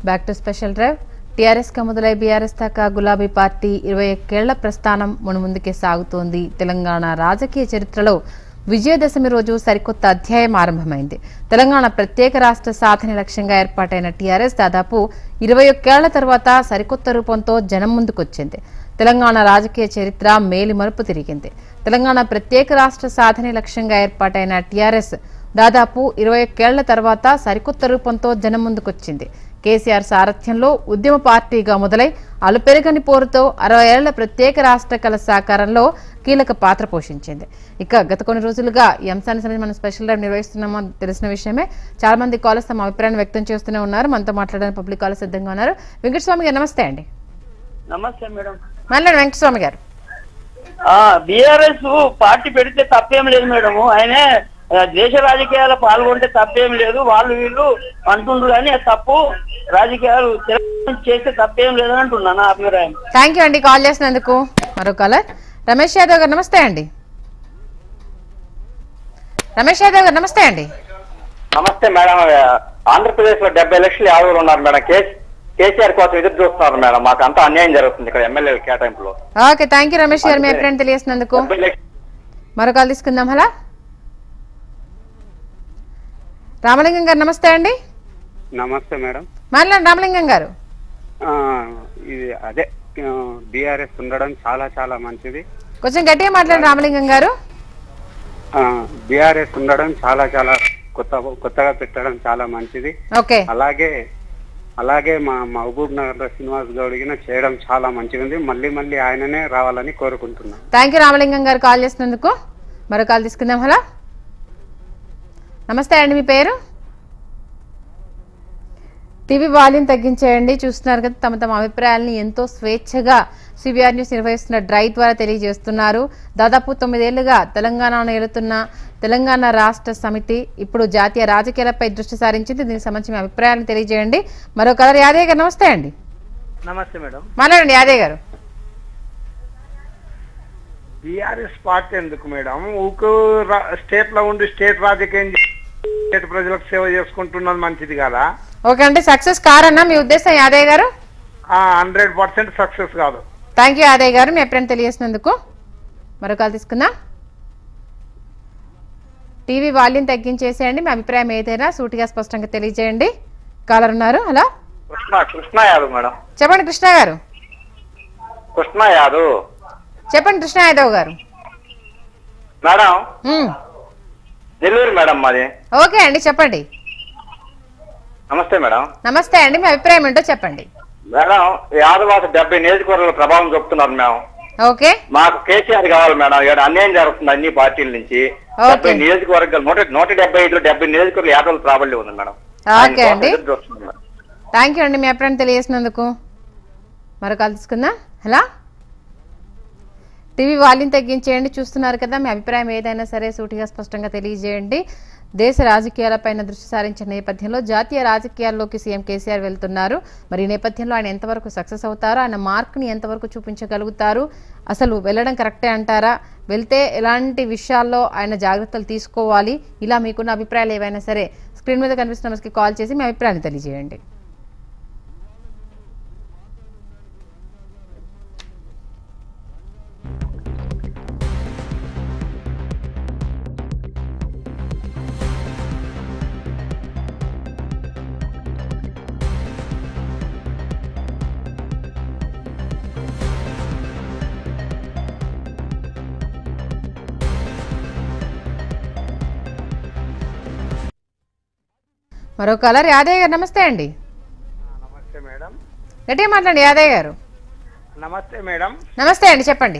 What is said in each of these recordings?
Back to special drive TRS గా మొదలై BRS దాకా గులాబీ పార్టీ ఇరవై ఒక్కేళ్ల ప్రస్థానం మునుముందుకే సాగుతోంది తెలంగాణ రాజకీయ చరిత్రలో విజయదశమి రోజు సరికొత్త అధ్యాయం ఆరంభమైంది తెలంగాణ ప్రత్యేక రాష్ట్ర సాధన లక్ష్యంగా ఏర్పాటైన టీఆర్ఎస్ దాదాపు ఇరవై ఒక్కేళ్ల తర్వాత సరికొత్త రూపంతో జనం ముందుకొచ్చింది తెలంగాణ రాజకీయ చరిత్ర మేలి మలుపు తిరిగింది తెలంగాణ ప్రత్యేక రాష్ట్ర సాధన లక్ష్యంగా ఏర్పాటైన టీఆర్ఎస్ దాదాపు ఇరవై ఒక్కేళ్ల తర్వాత సరికొత్త రూపంతో జనం ముందుకొచ్చింది కేసీఆర్ సారథ్యంలో ఉద్యమ పార్టీగా మొదలై అలుపెరగని పోరుతో అరవై ఏళ్ల ప్రత్యేక రాష్ట్ర కల సాకారంలో కీలక పాత్ర పోషించింది ఇక గత కొన్ని రోజులుగా ఈ అంశానికి సంబంధించి మనం స్పెషల్ డ్రైవ్ నిర్వహిస్తున్నామో తెలిసిన విషయమే చాలా మంది కాలర్స్ తమ అభిప్రాయాన్ని వ్యక్తం చేస్తూనే ఉన్నారు మనతో మాట్లాడడానికి పబ్లిక్ కాలర్ సిద్ధంగా ఉన్నారు వెంకటస్వామి గారు నమస్తే అండి నమస్తే మేడం మాట్లాడండి వెంకటస్వామి గారు బిఆర్ఎస్ పార్టీ పెడితే తప్పేం లేదు మేడం ఆయనే ఆ, దేశ రాజకీయాలు పాల్గొంటే తప్పేం లేదు వాళ్ళు వీళ్ళు అంటుండ్రు కానీ అది తప్పు రాజకీయాలు తెలంగాణ చేస్తే తప్పేం లేదని అంటున్నా నా అభిప్రాయం థ్యాంక్ యూ అండి కాల్ చేసినందుకు మరో కాలర్ రమేష్ యాదవ్ గారు నమస్తే అండి రమేష్ యాదవ్ గారు నమస్తే అండి నమస్తే మేడం ఆంధ్రప్రదేశ్ లో డెబ్బై లక్షలు యాదవులు ఉన్నారు మేడం కేస్ కేసీఆర్ కోసం ఎదురు చూస్తున్నారు మేడం మాకు అంతా అన్యాయం జరుగుతుంది ఇక్కడ ఎమ్మెల్యేల కేటాయింపులో ఓకే థ్యాంక్ యూ రమేష్ గారు మీ అభిప్రాయం తెలియజేసినందుకు డెబ్బై లక్ష- మరో కాల్ తీసుకుందాం హలా రామలింగం గారు నమస్తే అండి నమస్తే మేడం మాట్లాడండి రామలింగం గారు ఆ, ఇది అదే బీఆర్ఎస్ ఉండడం చాలా చాలా మంచిది కొంచెం గట్టిగా మాట్లాడండి రామలింగం గారు బీఆర్ఎస్ ఉండడం చాలా చాలా కొత్త కొత్తగా పెట్టడం చాలా మంచిది ఓకే అలాగే అలాగే మా మహబూబ్ నగర్ లో శ్రీనివాస్ గౌడిగిన చేయడం చాలా మంచిగా ఉంది మళ్ళీ మళ్ళీ ఆయననే రావాలని కోరుకుంటున్నాను థ్యాంక్ యూ రామలింగం గారు కాల్ చేసినందుకు మరో కాల్ తీసుకుందాం హలో నమస్తే అండి మీ పేరు టీవీ వాల్యూమ్ తగ్గించేయండి చూస్తున్నారు కదా తమ తమ అభిప్రాయాలని ఎంతో స్వేచ్ఛగా సిబిఆర్ న్యూస్ నిర్వహిస్తున్న డ్రైవ్ ద్వారా తెలియజేస్తున్నారు దాదాపు తొమ్మిదేళ్లుగా తెలంగాణను ఏలుతున్న తెలంగాణ రాష్ట్ర సమితి ఇప్పుడు జాతీయ రాజకీయాలపై దృష్టి సారించింది దీనికి సంబంధించి మీ అభిప్రాయాలను తెలియజేయండి మరో కలర్ యాదయ్య గారు నమస్తే అండి నమస్తే మేడం మాట్లాడండి యాదయ్య గారు బీఆర్ఎస్ పార్టీ ఎందుకు మేడం ఊకు స్టేట్ లో ఉండి స్టేట్ రాజకీయం చే- స్టేట్ ప్రజలకు సేవ చేసుకుంటున్నది మంచిది కదా ఓకే అంటే సక్సెస్ కారన్నా మీ ఉద్దేశం యాదయ్య గారు హండ్రెడ్ పర్సెంట్ సక్సెస్ కాదు థ్యాంక్ యూ యాదయ్య గారు మీ అభిప్రాయం తెలియజేసినందుకు మరో కాల్ తీసుకుందాం టీవీ వాల్యూమ్ తగ్గించేసేయండి మీ అభిప్రాయం ఏదైనా సూటిగా స్పష్టంగా తెలియజేయండి కాలర్ ఉన్నారు హలో కృష్ణ కృష్ణ యాదవ్ మేడం చెప్పండి కృష్ణ గారు కృష్ణ యాదవ్ చెప్పండి కృష్ణ యాదవ్ గారు మేడం మ్మ్. నెల్లూరు మేడం మాది ఓకే అండి చెప్పండి నమస్తే మేడం నమస్తే అండి మీ అభిప్రాయం ఏంటో చెప్పండి మేడం యాదవాస డెబ్బై నియోజకవర్గాల ప్రభావం చూపుతున్నారు మేము ఓకే మాకు కేసీఆర్ కావాలి మేడం ఇక్కడ అన్యాయం జరుగుతుంది అన్ని పార్టీల నుంచి ఓకే. డెబ్బై నియోజకవర్గాలు నూట నూట డెబ్బై ఐదులో డెబ్బై నియోజకవర్గాలు యాదవులు ప్రాబల్యం ఉంది మేడం ఓకే ఆయన కోసం అండి. ఎదురు చూస్తున్నాం మేడం. థ్యాంక్ యూ అండి మీ అభిప్రాయం తెలియజేసినందుకు మరో కాల్ తీసుకుందాం హలో టీవీ వాల్యూమ్ తగ్గించేయండి చూస్తున్నారు కదా మీ అభిప్రాయం ఏదైనా సరే సూటిగా స్పష్టంగా తెలియజేయండి దేశ రాజకీయాలపైన దృష్టి సారించిన నేపథ్యంలో జాతీయ రాజకీయాల్లోకి సీఎం కేసీఆర్ వెళ్తున్నారు మరి ఈ నేపథ్యంలో ఆయన ఎంతవరకు సక్సెస్ అవుతారో ఆయన మార్క్ని ఎంతవరకు చూపించగలుగుతారు అసలు వెళ్ళడం కరెక్టే అంటారా వెళ్తే ఎలాంటి విషయాల్లో ఆయన జాగ్రత్తలు తీసుకోవాలి ఇలా మీకున్న అభిప్రాయాలు ఏవైనా సరే స్క్రీన్ మీద కనిపిస్తున్న నెంబర్స్కి కాల్ చేసి మీ అభిప్రాయాన్ని తెలియజేయండి మరో కాలర్ యాదయ్య గారు నమస్తే అండి నమస్తే మేడం గట్టిగా మాట్లాడండి యాదయ్య గారు నమస్తే మేడం నమస్తే అండి చెప్పండి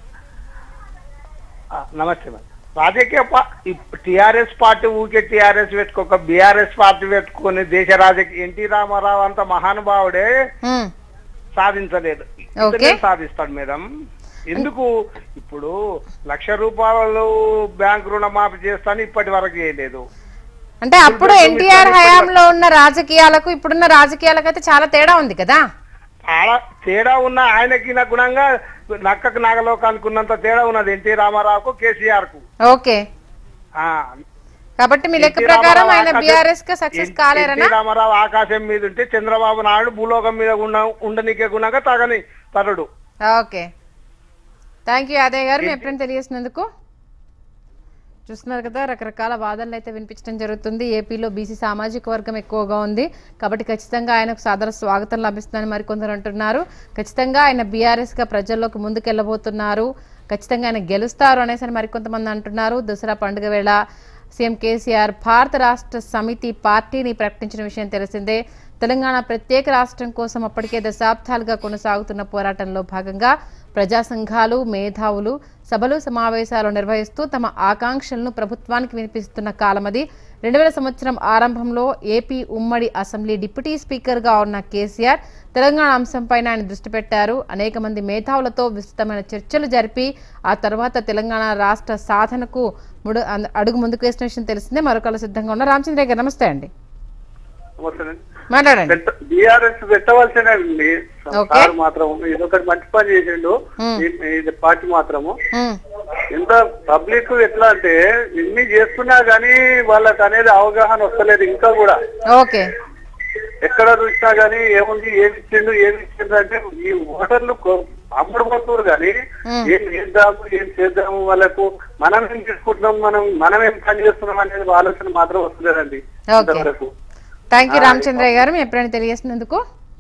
ఆ, నమస్తే మేడం రాజకీయ టిఆర్ఎస్ పార్టీ ఊకే టిఆర్ఎస్ పెట్టుకోక బీఆర్ఎస్ పార్టీ పెట్టుకొని దేశ రాజకీయ ఎన్టీ రామారావు అంత మహానుభావుడే మ్మ్. సాధించలేదు ఓకే. ఇతనే సాధిస్తాడు మేడం ఎందుకు ఇప్పుడు లక్ష రూపాయలు బ్యాంక్ రుణమాఫీ చేస్తాను ఇప్పటి వరకు చేయలేదు అంటే అప్పుడు ఎన్టీఆర్ హయాంలో ఉన్న రాజకీయాలకు ఇప్పుడున్న రాజకీయాలకు అయితే చాలా తేడా ఉంది కదా చాలా తేడా ఉన్న ఆయనకి నా గుణంగా నక్కకు నాగలోకానికి ఉన్నంత తేడా ఉన్నది ఎన్టీ రామారావుకు కేసీఆర్ కు ఓకే ఆ, కాబట్టి మీ లెక్క ఎన్టీ ప్రకారం రామారావు ఆయన ఆకాశం- బీఆర్ఎస్ గా సక్సెస్ ఎన్- కాలేరనా ఎన్టీ రామారావు ఆకాశం మీద ఉంటే చంద్రబాబు నాయుడు భూలోకం మీద ఉన్న ఉండనికే గుణంగా తగని తరుడు ఓకే థ్యాంక్ యూ యాదయ్య గారు మీ ఎప్పుడైనా తెలియజేసినందుకు చూస్తున్నారు కదా రకరకాల వాదనలు అయితే వినిపించడం జరుగుతుంది ఏపీలో బీసీ సామాజిక వర్గం ఎక్కువగా ఉంది కాబట్టి ఖచ్చితంగా ఆయనకు సాదర స్వాగతం లభిస్తుందని మరికొందరు అంటున్నారు ఖచ్చితంగా ఆయన బీఆర్ఎస్గా ప్రజల్లోకి ముందుకెళ్ళబోతున్నారు ఖచ్చితంగా ఆయన గెలుస్తారు అనేసి అని మరికొంతమంది అంటున్నారు దసరా పండుగ వేళ సీఎం కేసీఆర్ భారత రాష్ట్ర సమితి పార్టీని ప్రకటించిన విషయం తెలిసిందే తెలంగాణ ప్రత్యేక రాష్ట్రం కోసం అప్పటికే దశాబ్దాలుగా కొనసాగుతున్న పోరాటంలో భాగంగా ప్రజా సంఘాలు మేధావులు సభలు సమావేశాలు నిర్వహిస్తూ తమ ఆకాంక్షలను ప్రభుత్వానికి వినిపిస్తున్న కాలమది రెండు వేల సంవత్సరం ఆరంభంలో ఏపీ ఉమ్మడి అసెంబ్లీ డిప్యూటీ స్పీకర్గా ఉన్న కేసీఆర్ తెలంగాణ అంశంపైన ఆయన దృష్టి పెట్టారు అనేక మంది మేధావులతో విస్తృతమైన చర్చలు జరిపి ఆ తర్వాత తెలంగాణ రాష్ట్ర సాధనకు ముడు అంద- అడుగు ముందుకు వేసిన విషయం తెలిసిందే మరొకరు సిద్ధంగా ఉన్న రామచంద్ర గారు నమస్తే అండి మాట్లాడండి బీఆర్ఎస్ పెట్టవలసినండి ఓకే. సార్ మాత్రం ఇదొకటి మంచి పని చేసిండు ఈ- ఇది పార్టీ మాత్రము ఉమ్, ఇంత పబ్లిక్ ఎట్లా అంటే ఇన్ని చేస్తున్నా గానీ వాళ్ళకి అనేది అవగాహన వస్తలేదు ఇంకా కూడా ఓకే ఎక్కడ చూసినా గానీ ఏముంది ఏమి ఇచ్చిండు ఏమి ఇచ్చిండు అంటే ఈ ఓటర్లు కొ- అమ్ముడు పోతున్నారు కానీ ఏం చేద్దాము ఏం చేద్దాము వాళ్ళకు మనం ఏం చేసుకుంటున్నాం మనం మనం ఏం పని చేస్తున్నాం అనేది ఆలోచన మాత్రం వస్తలేదండి ఓకే. ఇంతవరకు థ్యాంక్ యూ రామచంద్రయ్య గారు మీ ఎప్పుడైనా తెలియజేసినందుకు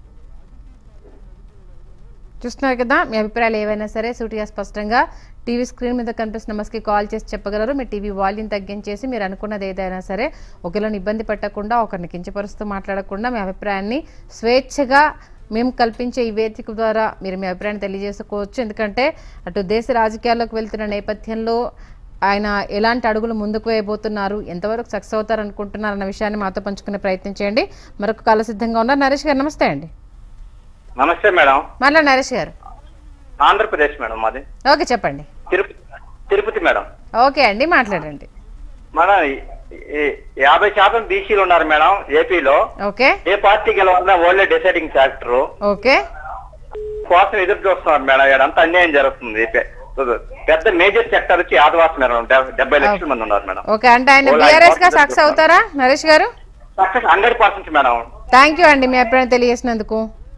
చూస్తున్నారు కదా మీ అభిప్రాయాలు ఏవైనా సరే సూటిగా స్పష్టంగా టీవీ స్క్రీన్ మీద కనిపిస్తున్న నెంబర్స్కి కాల్ చేసి చెప్పగలరు మీ టీవీ వాల్యూమ్ తగ్గించేసి మీరు అనుకున్నది ఏదైనా సరే ఒకరిని ఇబ్బంది పెట్టకుండా ఒకరిని కించపరుస్తూ మాట్లాడకుండా మీ అభిప్రాయాన్ని స్వేచ్ఛగా మేము కల్పించే ఈ వేదిక ద్వారా మీరు మీ అభిప్రాయాన్ని తెలియజేసుకోవచ్చు ఎందుకంటే అటు దేశ రాజకీయాల్లోకి వెళ్తున్న నేపథ్యంలో ఆయన ఎలాంటి అడుగులు ముందుకు వేయబోతున్నారు ఎంతవరకు సక్సెస్ అవుతారు అనుకుంటున్నారు అన్న విషయాన్ని మాతో పంచుకునే ప్రయత్నం చేయండి మరొక కాల సిద్ధంగా ఉన్నారు నరేష్ గారు నమస్తే అండి నమస్తే మేడం మళ్ళా నరేష్ గారు ఆంధ్రప్రదేశ్ మేడం మాది ఓకే చెప్పండి తిరుపతి తిరుపతి మేడం ఓకే అండి మాట్లాడండి మేడం ఈ- ఈ యాభై శాతం బీసీలు ఉన్నారు మేడం ఏపీలో ఓకే ఏ పార్టీ గెలవాలన్నా ఓన్లీ డిసైడింగ్ ఫ్యాక్టర్ ఓకే కోసం ఎదురు చూస్తున్నారు మేడం ఇదంతా అన్యాయం జరుగుతుంది పె- పెద్ద మేజర్ సెక్టర్ వచ్చి ఆదివాసి మేడం డెబ్- డెబ్బై లక్షల మంది ఉన్నారు మేడం ఓకే అంటే ఆయన ఓలా బీఆర్ఎస్ గా important సక్సెస్ అవుతారా నరేష్ గారు success hundred percent madam thank you అండి మీ అభిప్రాయం తెలియజేసినందుకు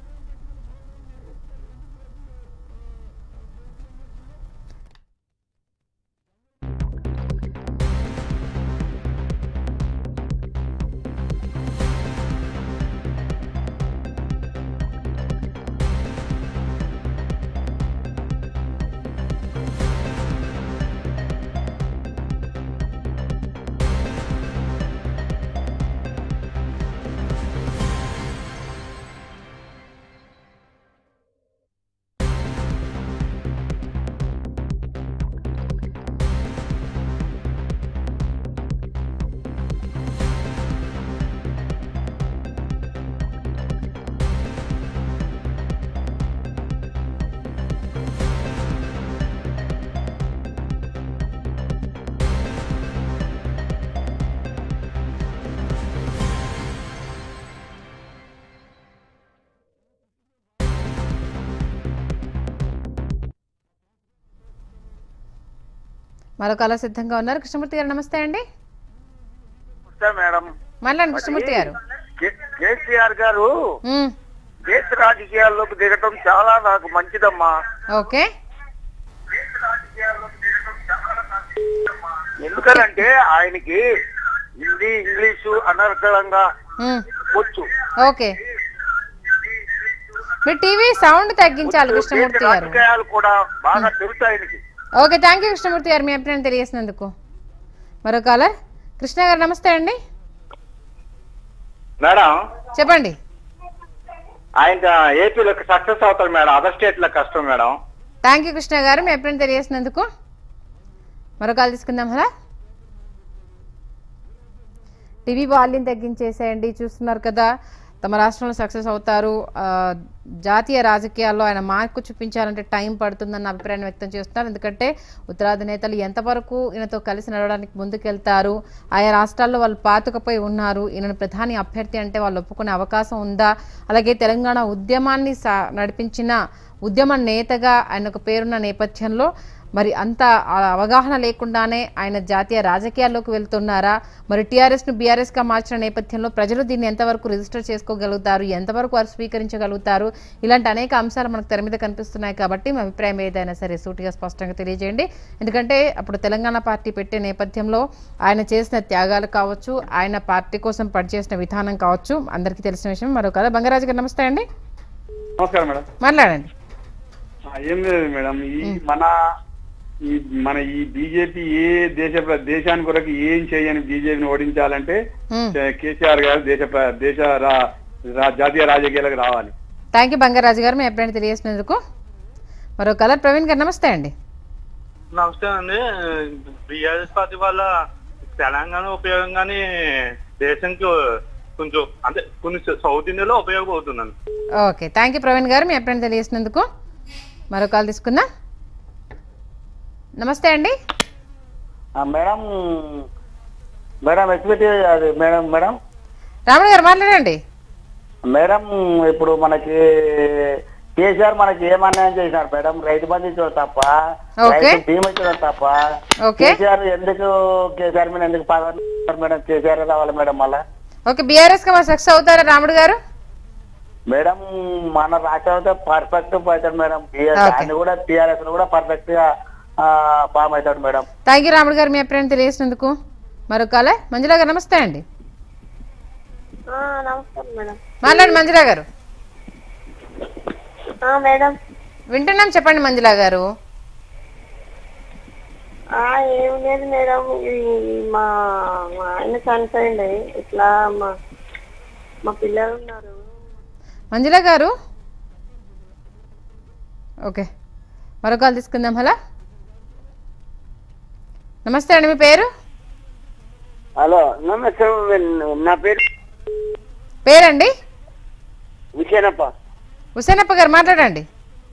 మరొక అలా సిద్ధంగా ఉన్నారు కృష్ణమూర్తి గారు నమస్తే అండి మేడం మళ్ళీ కృష్ణమూర్తి గారు కే- కేసీఆర్ గారు ఉమ్, దేశ రాజకీయాల్లోకి దిగటం చాలా నాకు మంచిదమ్మా ఓకే ఎందుకనంటే ఆయనకి హిందీ ఇంగ్లీషు అనర్గళంగా ఉమ్, వచ్చు ఓకే మీ టీవీ సౌండ్ తగ్గించాలి దేశ కృష్ణమూర్తి గారు రాజకీయాలు కూడా బాగా తెలుసు ఆయనకి ఓకే థ్యాంక్ యూ కృష్ణమూర్తి గారు మీ అభిప్రాయం తెలియజేసినందుకు మరో కాలర్ కృష్ణ గారు నమస్తే అండి మేడం చెప్పండి ఆయన ఏపీలో సక్సెస్ అవుతాడు మేడం అదర్ స్టేట్ లో కష్టం మేడం థ్యాంక్ యూ కృష్ణ గారు మీ అభిప్రాయం తెలియజేసినందుకు మరో కాల్ తీసుకుందాం హలా టీవీ వాల్యూమ్ తగ్గించేసేయండి చూస్తున్నారు కదా తమ రాష్ట్రంలో సక్సెస్ అవుతారు ఆ, జాతీయ రాజకీయాల్లో ఆయన మార్పు చూపించాలంటే టైం పడుతుందన్న అభిప్రాయాన్ని వ్యక్తం చేస్తున్నారు ఎందుకంటే ఉత్తరాది నేతలు ఎంతవరకు ఈయనతో కలిసి నడవడానికి ముందుకెళ్తారు ఆయా రాష్ట్రాల్లో వాళ్ళు పాతుకపోయి ఉన్నారు ఈయన ప్రధాని అభ్యర్థి అంటే వాళ్ళు ఒప్పుకునే అవకాశం ఉందా అలాగే తెలంగాణ ఉద్యమాన్ని సా నడిపించిన ఉద్యమ నేతగా ఆయన ఒక పేరున్న నేపథ్యంలో మరి అంత ఆ అవగాహన లేకుండానే ఆయన జాతీయ రాజకీయాల్లోకి వెళ్తున్నారా మరి టీఆర్ఎస్ను బీఆర్ఎస్గా మార్చిన నేపథ్యంలో ప్రజలు దీన్ని ఎంతవరకు రిజిస్టర్ చేసుకోగలుగుతారు ఎంతవరకు వారు స్వీకరించగలుగుతారు ఇలాంటి అనేక అంశాలు మనకు తెర మీద కనిపిస్తున్నాయి కాబట్టి మీ అభిప్రాయం ఏదైనా సరే సూటిగా స్పష్టంగా తెలియజేయండి ఎందుకంటే అప్పుడు తెలంగాణ పార్టీ పెట్టే నేపథ్యంలో ఆయన చేసిన త్యాగాలు కావచ్చు ఆయన పార్టీ కోసం పనిచేసిన విధానం కావచ్చు అందరికీ తెలిసిన విషయం మరో కదా బంగారాజు గారు నమస్తే అండి నమస్కారం మేడం మాట్లాడండి ఆ, ఏం లేదు మేడం ఈ మన ఈ మన ఈ బీజేపీ ఏ దేశ ప్ర- దేశానికి కొరకు ఏం చేయని బీజేపీని ఓడించాలంటే మ్మ్. కే- కేసీఆర్ గారు దేశ ప్ర- దేశ రా- రా- జాతీయ రాజకీయాలకు రావాలి థ్యాంక్ యూ బంగారాజు గారు మీ అభిప్రాయం తెలియజేసినందుకు మరో కలర్ ప్రవీణ్ గారు నమస్తే అండి నమస్తే అండి బీఆర్ఎస్ పార్టీ వల్ల తెలంగాణ ఉపయోగం కానీ దేశంకి కొంచెం అంటే కొన్ని సౌత్ ఇండియాలో ఉపయోగం అవుతుందండి ఓకే థ్యాంక్ యూ ప్రవీణ్ గారు మీ అభిప్రాయం తెలియజేసినందుకు మరో కాల్ తీసుకుందాం నమస్తే అండి మేడం మేడం ఎక్స్పెక్ట్ అది మేడం మేడం రాముడు గారు మాట్లాడండి మేడం ఇప్పుడు మనకి కేసీఆర్ మనకి ఏం అన్యాయం చేసినారు మేడం రైతు బంధు ఇచ్చడం తప్ప ఓకే. రైతు బీమా ఇచ్చడం తప్ప ఓకే కేసీఆర్ ఎందుకు కేసీఆర్ మీద ఎందుకు పగ మేడం కేసీఆర్ రావాలి మేడం మళ్ళా ఓకే బీఆర్ఎస్ గా సక్సెస్ అవుతారా రాముడు గారు మేడం మన రాష్ట్రం పర్ఫెక్ట్ అవుతాడు మేడం ఓకే. ఆయన కూడా టీఆర్ఎస్ కూడా పర్ఫెక్ట్ గా ఫామ్ అవుతాడు మేడం థ్యాంక్ యూ రాముడు గారు మీ అభిప్రాయం తెలియజేసినందుకు మరో కాలే మంజులా గారు నమస్తే అండి నమస్కారం మేడం మాట్లాడండి మంజులా గారు మేడం వింటున్నాం చెప్పండి మంజులా గారు ఏం లేదు మేడం ఈ మా మా ఆయన చనిపోయింది ఇట్లా మా మా పిల్లలు ఉన్నారు మంజులా గారు ఓకే మరో కాల్ తీసుకుందాం హలో నమస్తే అండి మీ పేరు హలో నమస్తే నా పేరు పేరండి విజయనప్ప హుసేనప్ప గారు మాట్లాడండి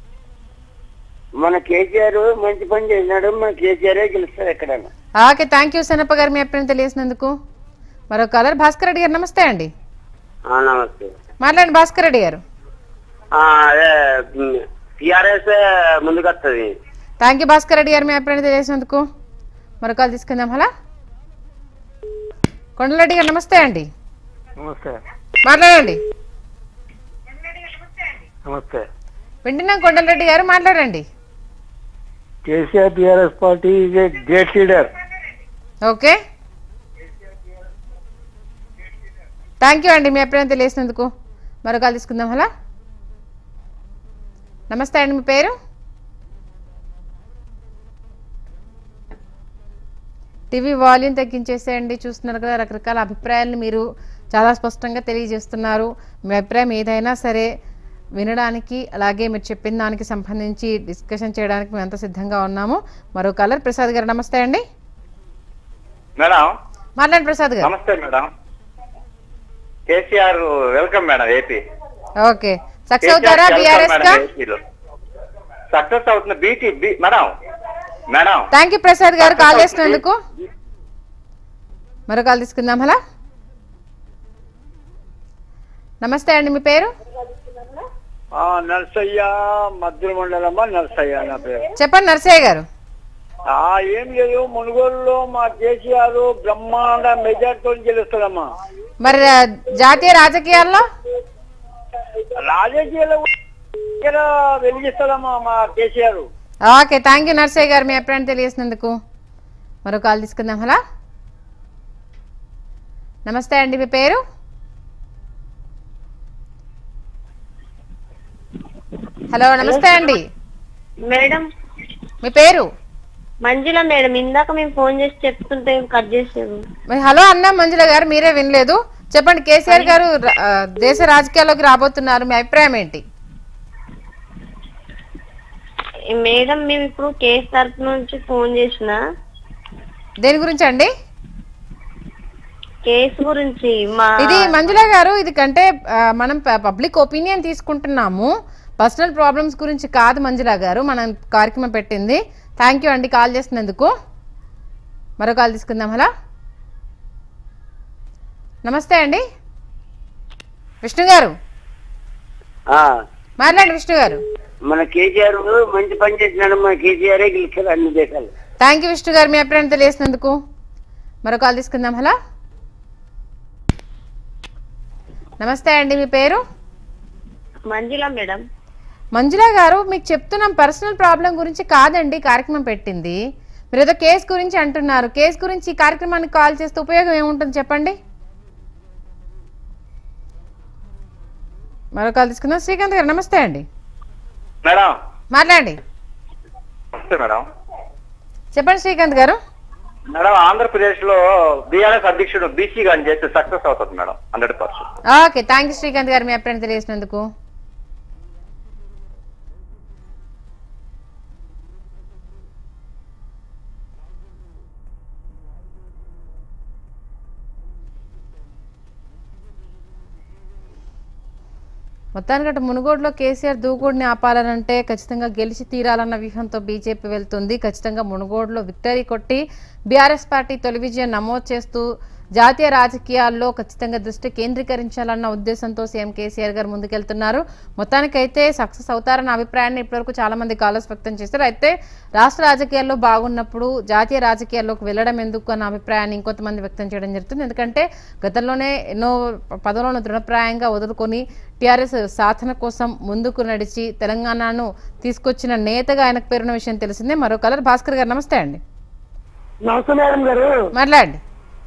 మన కేసీఆర్ మంచి పని చేసినాడు మన కేసీఆర్ గెలుస్తారు ఎక్కడైనా ఓకే థ్యాంక్ యూ హుసేనప్ప గారు మీ అభిప్రాయం తెలియజేసినందుకు మరో కాలర్ భాస్కర్ రెడ్డి గారు నమస్తే అండి నమస్తే మాట్లాడండి భాస్కర్ రెడ్డి గారు అదే టిఆర్ఎస్ ముందుకు వస్తుంది థ్యాంక్ యూ భాస్కర్ రెడ్డి గారు మీ అభిప్రాయం తెలియజేసినందుకు మరో కాల్ తీసుకుందాం హలో కొండలరెడ్డి గారు నమస్తే అండి నమస్తే మాట్లాడండి నమస్తే వింటున్నాం కొండలరెడ్డి గారు మాట్లాడండి KCR TRS party is a great leader okay thank you అండి మీ అభిప్రాయం తెలియసినందుకు మరో కాల్ తీసుకుందాం హలో నమస్తే అండి మీ పేరు టీవీ వాల్యూమ్ తగ్గించేసేయండి చూస్తున్నారు కదా రకరకాల అభిప్రాయాలను మీరు చాలా స్పష్టంగా తెలియజేస్తున్నారు మీ అభిప్రాయం ఏదైనా సరే వినడానికి అలాగే మీరు చెప్పిన దానికి సంబంధించి డిస్కషన్ చేయడానికి మేము ఎంత సిద్ధంగా ఉన్నాము మరో కలర్ ప్రసాద్ గారు నమస్తే అండి మేడం మాట్లాడండి ప్రసాద్ గారు నమస్తే madam KCR welcome madam AP okay success అవుతారా బీఆర్ఎస్ గా సక్సెస్ అవుతుంది BT B madam madam thank you Prasad గారు కాల్ చేసినందుకు మరో కాల్ తీసుకుందాం హలో నమస్తే అండి మీ పేరు నర్సయ్య మధ్య మండలమ్మ నర్సయ్య నా పేరు చెప్పండి నర్సయ్య గారు ఆ ఏం లేదు మునుగోలులో మా కేసీఆర్ బ్రహ్మాండ మెజార్టీతో గెలుస్తాడమ్మా మరి ఆ, జాతీయ రాజకీయాల్లో రాజకీయాలు కూడా వెలిగిస్తాడమ్మా మా KCR okay thank you Narsaiah గారు మీ అభిప్రాయం తెలియజేసినందుకు మరో కాల్ తీసుకుందాం హలో నమస్తే అండి మీ పేరు హలో నమస్తే అండి మేడం మీ పేరు మంజుల మేడం ఇందాక మేము ఫోన్ చేసి చెప్తుంటే కట్ చేసాము మరి హలో అన్నా మంజుల గారు మీరే వినలేదు చెప్పండి కేసీఆర్ గారు ర- ఆ, దేశ రాజకీయాల్లోకి రాబోతున్నారు మీ అభిప్రాయం ఏంటి మేడం మేము ఇప్పుడు కేసు తరపు నుంచి ఫోన్ చేసిన దేని గురించి అండి కేసు గురించి మా ఇది మంజుల గారు ఇది కంటే ఆ, మనం పబ్లిక్ ఒపీనియన్ తీసుకుంటున్నాము పర్సనల్ ప్రాబ్లమ్స్ గురించి కాదు మంజుల గారు మనం కార్యక్రమం పెట్టింది థ్యాంక్ యూ అండి కాల్ చేసినందుకు మరో కాల్ తీసుకుందాం హలో నమస్తే అండి విష్ణు గారు మాట్లాడండి విష్ణు గారు మన కేసీఆర్ మంచి పని చేసినాడు మన కేసీఆర్ గెలిచారు అన్ని దేశాలు థ్యాంక్ యూ విష్ణు గారు మీ అభిప్రాయం తెలియసినందుకు మరో కాల్ తీసుకుందాం హలో నమస్తే అండి మీ పేరు మంజుల మేడం మంజుల గారు మీకు చెప్తున్నాం పర్సనల్ ప్రాబ్లం గురించి కాదండి కార్యక్రమం పెట్టింది మీరు ఏదో కేసు గురించి అంటున్నారు కేసు గురించి ఈ కార్యక్రమానికి కాల్ చేస్తే ఉపయోగం ఏముంటుంది చెప్పండి మరో కాల్ తీసుకుందాం శ్రీకాంత్ గారు నమస్తే అండి మేడం మాట్లాడండి నమస్తే మేడం చెప్పండి శ్రీకాంత్ గారు మేడం ఆంధ్రప్రదేశ్ లో బీఆర్ఎస్ అధ్యక్షుడు బీసీ గాని చేస్తే సక్సెస్ అవుతుంది madam hundred percent okay thank you Srikanth గారు మీ అభిప్రాయం తెలియజేసినందుకు మొత్తానికి అటు మునుగోడులో కేసీఆర్ దూకుడిని ఆపాలనంటే ఖచ్చితంగా గెలిచి తీరాలన్న వ్యూహంతో బీజేపీ వెళ్తుంది ఖచ్చితంగా మునుగోడులో విక్టరీ కొట్టి బీఆర్ఎస్ పార్టీ తొలి విజయం నమోదు చేస్తూ జాతీయ రాజకీయాల్లో ఖచ్చితంగా దృష్టి కేంద్రీకరించాలన్న ఉద్దేశంతో సీఎం కేసీఆర్ గారు ముందుకెళ్తున్నారు మొత్తానికైతే సక్సెస్ అవుతారన్న అభిప్రాయాన్ని ఇప్పటివరకు చాలా మంది కాలర్స్ వ్యక్తం చేశారు అయితే రాష్ట్ర రాజకీయాల్లో బాగున్నప్పుడు జాతీయ రాజకీయాల్లోకి వెళ్ళడం ఎందుకు అన్న అభిప్రాయాన్ని ఇంకొంతమంది వ్యక్తం చేయడం జరుగుతుంది ఎందుకంటే గతంలోనే ఎన్నో పదవులను దృఢప్రాయంగా వదులుకొని టీఆర్ఎస్ సాధన కోసం ముందుకు నడిచి తెలంగాణను తీసుకొచ్చిన నేతగా ఆయనకు పేరున్న విషయం తెలిసిందే మరో కలర్ భాస్కర్ గారు నమస్తే అండి నమస్తే మేడం గారు మాట్లాడండి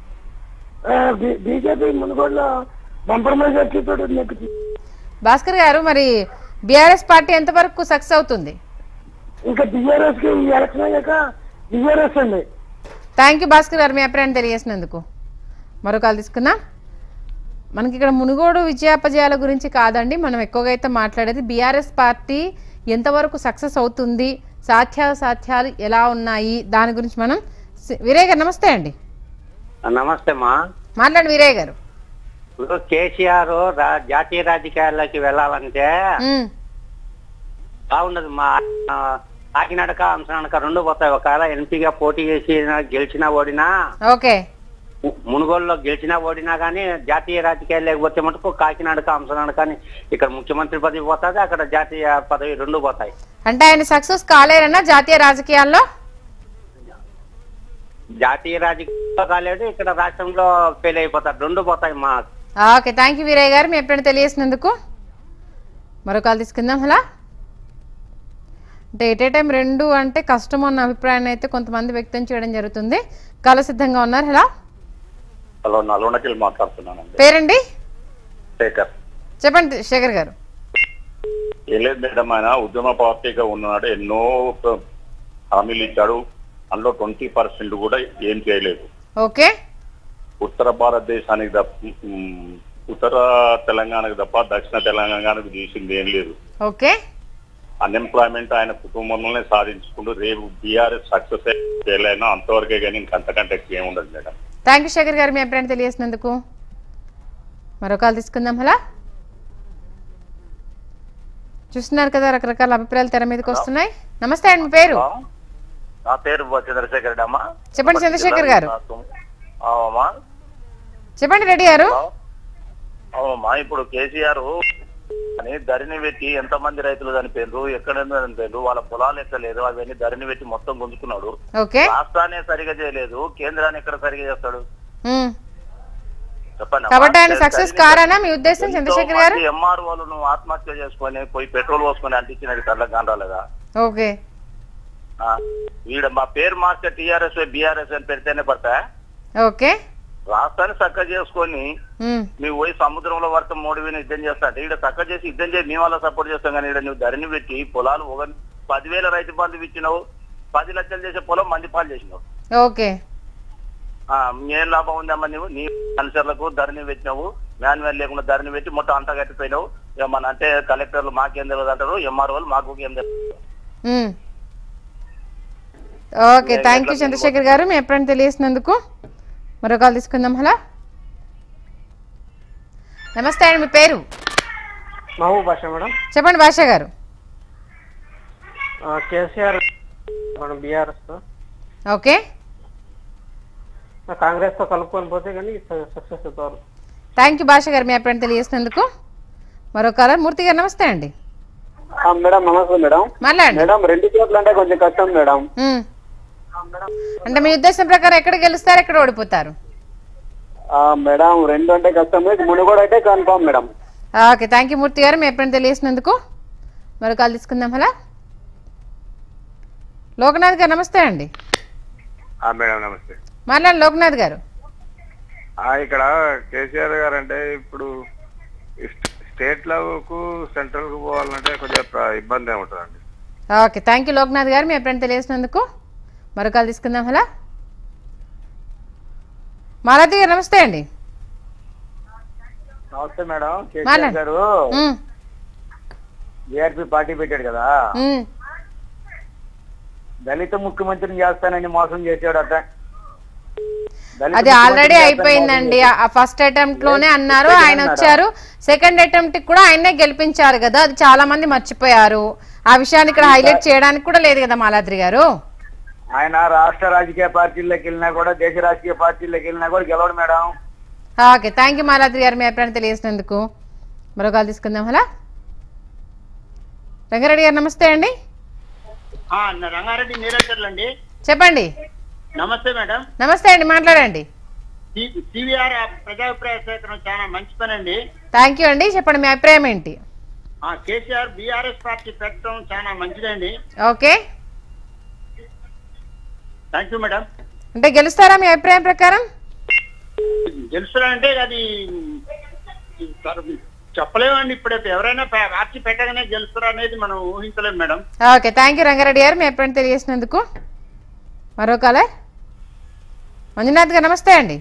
బీజేపీ మునుగోడులో బంపర్ మెజార్టీ తోటి నెగ్గుతుంది భాస్కర్ గారు మరి బీఆర్ఎస్ పార్టీ ఎంతవరకు సక్సెస్ అవుతుంది ఇంకా టీఆర్ఎస్ కి ఈ ఎలక్షన్ అయ్యాక టీఆర్ఎస్ అండి థ్యాంక్ యూ భాస్కర్ గారు మీ అభిప్రాయం తెలియజేసినందుకు మరో కాల్ తీసుకుందాం మనకి ఇక్కడ మునుగోడు విజయాపజయాల గురించి కాదండి మనం ఎక్కువగా అయితే మాట్లాడేది బీఆర్ఎస్ పార్టీ ఎంతవరకు సక్సెస్ అవుతుంది సాధ్యాసాధ్యాలు ఎలా ఉన్నాయి దాని గురించి మనం సి- వీరయ్య గారు నమస్తే అండి నమస్తే మా మాట్లాడండి వీరయ్య గారు ఇప్పుడు కేసీఆర్ రా- జాతీయ రాజకీయాల్లోకి వెళ్ళాలంటే ఉమ్, బాగుండదు మా ఆ, కాకినాడక అంశనడక రెండు పోతాయి ఒకవేళ ఎంపీగా పోటీ చేసి గెలిచినా ఓడినా ఓకే ము- మునుగోలులో గెలిచినా ఓడినా కానీ జాతీయ రాజకీయాలు లేకపోతే మటుకు కాకినాడక అంశనడక అని ఇక్కడ ముఖ్యమంత్రి పదవి పోతుంది అక్కడ జాతీయ పదవి రెండు పోతాయి అంటే ఆయన సక్సెస్ కాలేరన్నా జాతీయ రాజకీయాల్లో జాతీయ రాజకీయాల్లో కాలేదు ఇక్కడ రాష్ట్రంలో ఫెయిల్ అయిపోతారు రెండు పోతాయి మా ఓకే థ్యాంక్ యూ వీరయ్య గారు మీ ఎప్పుడైనా తెలియజేసినందుకు మరో కాల్ తీసుకుందాం హలా అంటే ఎట్ ఏ టైం రెండు అంటే కష్టం అన్న అభిప్రాయాన్ని అయితే కొంతమంది వ్యక్తం చేయడం జరుగుతుంది కాల సిద్ధంగా ఉన్నారు హలా హలో నల్గొండకి మాట్లాడుతున్నానండి పేరండి శేఖర్ చెప్పండి శేఖర్ గారు ఏం లేదు మేడం ఆయన ఉద్యమ పార్టీగా ఉన్నాడు ఎన్నో ప్ర- హామీలు ఇచ్చాడు అందులో ట్వంటీ పర్సెంట్ కూడా ఏం చేయలేదు ఓకే ఉత్తర భారతదేశానికి తప్ప ఉమ్, ఉత్తర తెలంగాణకు తప్ప దక్షిణ తెలంగాణకు చేసింది ఏం లేదు ఓకే అన్ఎంప్లాయ్మెంట్ ఆయన కుటుంబంలోనే సాధించుకుంటూ రేపు బీఆర్ఎస్ సక్సెస్ చేయలేను అంతవరకే కానీ ఇంకంతకంటే ఎక్కువ ఏం ఉండదు మేడం థ్యాంక్ యూ శేఖర్ గారు మీ అభిప్రాయం తెలియజేసినందుకు మరో కాల్ తీసుకుందాం హలా చూస్తున్నారు కదా రకరకాల అభిప్రాయాలు తెర మీదకి వస్తున్నాయి నమస్తే అండి మీ పేరు నా పేరు చంద్రశేఖర్ రెడ్డి అమ్మా చెప్పండి చంద్రశేఖర్ గారు అవునమ్మా చెప్పండి రెడ్డి గారు అవునమ్మా ఇప్పుడు కేసీఆర్ అని ధరిని పెట్టి ఎంత మంది రైతులు చనిపోయినారు ఎక్కడ చనిపోయినారు వాళ్ళ పొలాలు ఎక్కలేదు అవన్నీ ధరిని పెట్టి మొత్తం గుంజుకున్నాడు ఓకే రాష్ట్రాన్ని సరిగా చేయలేదు కేంద్రాన్ని ఎక్కడ సరిగా చేస్తాడు ఉమ్. చెప్పండి కాబట్టి ఆయన సక్సెస్ కారానా మీ ఉద్దేశం చంద్రశేఖర్ గారు ఎంఆర్ఓలు నువ్వు ఆత్మహత్య చేసుకొని పోయి పెట్రోల్ పోసుకొని అంటించినది కళ్ళకి కానరాలేదా ఓకే ఆ, వీడ మా పేరు మార్చే టీఆర్ఎస్ బీఆర్ఎస్ అని పెడితేనే పడతా ఓకే రాష్ట్రాన్ని చక్క చేసుకొని ఉమ్. నువ్వు పోయి సముద్రంలో వర్తం మూడు విని యుద్ధం చేస్తా అంటే ఇక్కడ చక్క చేసి యుద్ధం చేసి మీ వల్ల సపోర్ట్ చేస్తాం కానీ ఇక్కడ నువ్వు ధరని పెట్టి పొలాలు ఒక పదివేల రైతు బంధు ఇచ్చినావు పది లక్షలు చేసే పొలం మంది పాలు చేసినావు ఓకే ఆ, ఏం లాభం ఉందమ్మా నువ్వు నీ కన్సర్లకు ధరని పెట్టినావు మాన్యువల్ లేకుండా ధరని పెట్టి మొత్తం అంతా కట్టిపోయినావు ఇక మన అంటే కలెక్టర్లు మాకేం తెలియదు అంటారు ఎంఆర్ఓలు మాకు ఏం తెలియదు ఉమ్. ఓకే థ్యాంక్ యూ చంద్రశేఖర్ గారు మీ ఎప్పుడైనా తెలియసినందుకు మరో కాల్ తీసుకుందాం హలో నమస్తే అండి మీ పేరు మహబూబ్ భాష మేడం చెప్పండి భాష గారు ఆ, కేసీఆర్ మనం బీఆర్ఎస్ తో ఓకే కాంగ్రెస్ తో కలుపుకొని పోతే కానీ సక్సెస్ అవుతారు థ్యాంక్ యూ భాష గారు మీ ఎప్పుడైనా తెలియసినందుకు మరో కాలర్ మూర్తి గారు నమస్తే అండి ఆ, మేడం నమస్తే మేడం మాట్లాడండి మేడం రెండు చోట్ల అంటే కొంచెం కష్టం మేడం ఉమ్. అంటే మీ ఉద్దేశం ప్రకారం ఎక్కడ గెలుస్తారు ఎక్కడ ఓడిపోతారు ఆ, మేడం రెండు అంటే కష్టం మునుగోడు అయితే confirm madam okay thank you Murthy గారు మీ ఎప్పుడైనా తెలియసినందుకు మరో కాల్ తీసుకుందాం అలా లోకనాథ్ గారు నమస్తే అండి మేడం నమస్తే మాట్లాడండి లోకనాథ్ గారు ఆ, ఇక్కడ కేసీఆర్ గారు అంటే ఇప్పుడు ఇస్ట్- స్టేట్ లెవెల్కు సెంట్రల్ కు పోవాలంటే కొంచెం ప్ర- ఇబ్బంది ఉంటుందండి ఓకే థ్యాంక్ యూ లోక్నాథ్ గారు మీ ఎప్పుడైనా తెలియసినందుకు మరో కాల్ తీసుకుందాం అలా మాలతి గారు నమస్తే అండి నమస్తే మేడం కేసీఆర్ మాట్లాడండి. గారు ఉమ్, బీఆర్పీ పార్టీ పెట్టాడు కదా ఉమ్. దళిత ముఖ్యమంత్రిని చేస్తానని మోసం చేశాడు అట దళిత అది ఆల్రెడీ ముఖ్యమంత్రిని అయిపోయిందండి చేస్తానని ఆ ఫస్ట్ అటెంప్ట్ లోనే అన్నారు చెప్పేది ఆయన అన్నారా? వచ్చారు సెకండ్ అటెంప్ట్ కూడా ఆయన్నే గెలిపించారు కదా అది చాలా మంది మర్చిపోయారు ఆ విషయాన్ని ఇక్కడ హైలైట్ చేయడానికి కూడా లేదు కదా మాలాద్రి గారు ఆయన రాష్ట్ర రాజకీయ పార్టీల్లోకి వెళ్ళినా కూడా దేశ రాజకీయ పార్టీల్లోకి వెళ్ళినా కూడా గెలవడు madam okay thank you Maladri గారు మీ ఎప్పుడైనా తెలియసినందుకు మరో కాల్ తీసుకుందాం అలా రంగారెడ్డి గారు నమస్తే అండి ఆ, రంగారెడ్డి నీరేశ్వర్లు అండి చెప్పండి నమస్తే మేడం నమస్తే అండి మాట్లాడండి సివిఆర్ ప్రజాభిప్రాయ సేకరణ చాలా మంచి పని అండి థ్యాంక్ యూ అండి చెప్పండి మీ అభిప్రాయం ఏంటి ఆ కేసీఆర్ బీఆర్ఎస్ పార్టీ పెట్టడం చాలా మంచిదండి ఓకే థ్యాంక్ యూ మేడం అంటే గెలుస్తారా మీ అభిప్రాయం ప్రకారం గెలుస్తారంటే అది చెప్పలేమండి ఇప్పుడు ఎవరైనా పా- పార్టీ పెట్టగానే గెలుస్తారా అనేది మనం ఊహించలేం madam okay thank you Rangareddy గారు మీ ఎప్పుడైనా తెలియజేసినందుకు మరో కాలర్ మంజునాథ్ గారు నమస్తే అండి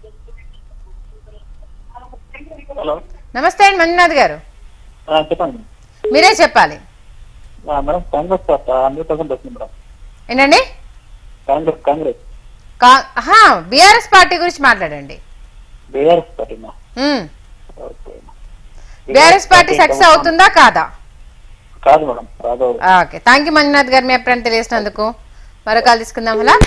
హలో నమస్తే అండి మంజునాథ్ గారు ఆ, చెప్పండి మీరే చెప్పాలి ఆ, madam Congress party hundred percent వస్తుంది మేడం ఏంటండి కాంగ్రెస్ కాంగ్రెస్ బీఆర్ఎస్ పార్టీ గురించి మాట్లాడండి బీఆర్ఎస్ పార్టీ మా ఓకే బీఆర్ఎస్ పార్టీ సక్సెస్ అవుతుందా కాదా కాదు మేడం రాదు ఓకే థ్యాంక్ యూ మంజునాథ్ గారు మీ ఎప్పుడైనా తెలియజేసినందుకు మరో కాల్ తీసుకుందాం అలా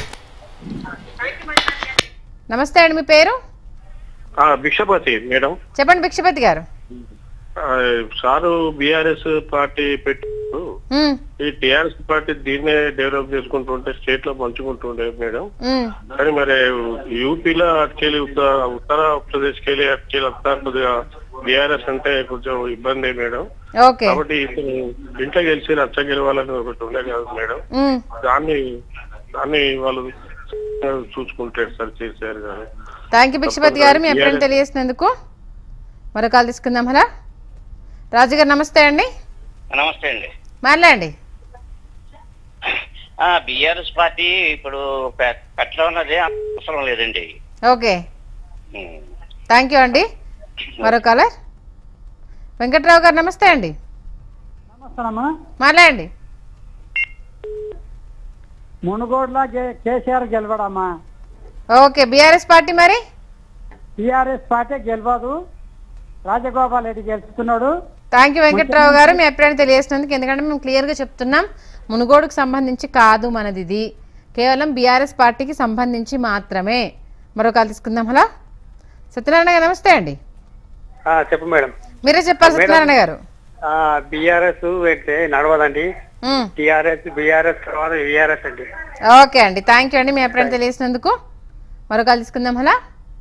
నమస్తే అండి మీ పేరు ఆ, భిక్షపతి మేడం చెప్పండి భిక్షపతి గారు ఆ, సారు బీఆర్ఎస్ పార్టీ పెట్టారు ఉమ్, ఈ టిఆర్ఎస్ పార్టీ దీన్నే డెవలప్ చేసుకుంటుంటే స్టేట్ లో పంచుకుంటుండే మేడం ఉమ్, కానీ మరి యూపీలో అటుకెళ్ళి ఉత్తర ఉత్తరప్రదేశ్ కెళ్ళి అటుకెళ్ళి అంతా కొద్దిగా బీఆర్ఎస్ అంటే కొంచెం ఇబ్బంది మేడం ఓకే కాబట్టి ఇతను ఇంట్లో గెలిచి రచ్చ గెలవాలని ఒకటి ఉండే కదా మేడం ఉమ్, దాన్ని దాన్ని వాళ్ళు చూసుకుంటారు సార్ చేశారు గారు థ్యాంక్ యూ భిక్షపతి గారు మీ ఎప్పుడైనా తెలియజేసినందుకు మరో కాల్ తీసుకుందాం అలా రాజు గారు నమస్తే అండి నమస్తే అండి మాట్లాడండి బిఆర్ఎస్ పార్టీ ఇప్పుడు పె- పెట్టడం అన్నది అవసరం లేదండి ఓకే ఉమ్. థ్యాంక్ యూ అండి మరో కాలర్ వెంకట్రావు గారు నమస్తే అండి నమస్తేనమ్మా మాట్లాడండి మునుగోడులో కే- కేసీఆర్ గెలవడమ్మా ఓకే బీఆర్ఎస్ పార్టీ మరి టీఆర్ఎస్ పార్టీ గెలవదు రాజగోపాల్ రెడ్డి గెలుస్తున్నాడు థ్యాంక్ యూ వెంకట్రావు గారు మీ ఎప్పుడైనా తెలియజేసినందుకు ఎందుకంటే మేము క్లియర్గా చెప్తున్నాం మునుగోడుకు సంబంధించి కాదు మనది ఇది కేవలం బీఆర్ఎస్ పార్టీకి సంబంధించి మాత్రమే మరో కాల్ తీసుకుందాం హలో సత్యనారాయణ గారు నమస్తే అండి ఆ, చెప్పు మేడం మీరే చెప్పాలి మేడం. సత్యనారాయణ గారు బిఆర్ఎస్ పెడితే నడవదండి మ్మ్. టిఆర్ఎస్ బిఆర్ఎస్ తర్వాత విఆర్ఎస్ అండి ఓకే అండి థ్యాంక్ యూ అండి మీ ఎప్పుడైనా తెలియజేసినందుకు మరో కాల్ తీసుకుందాం హలో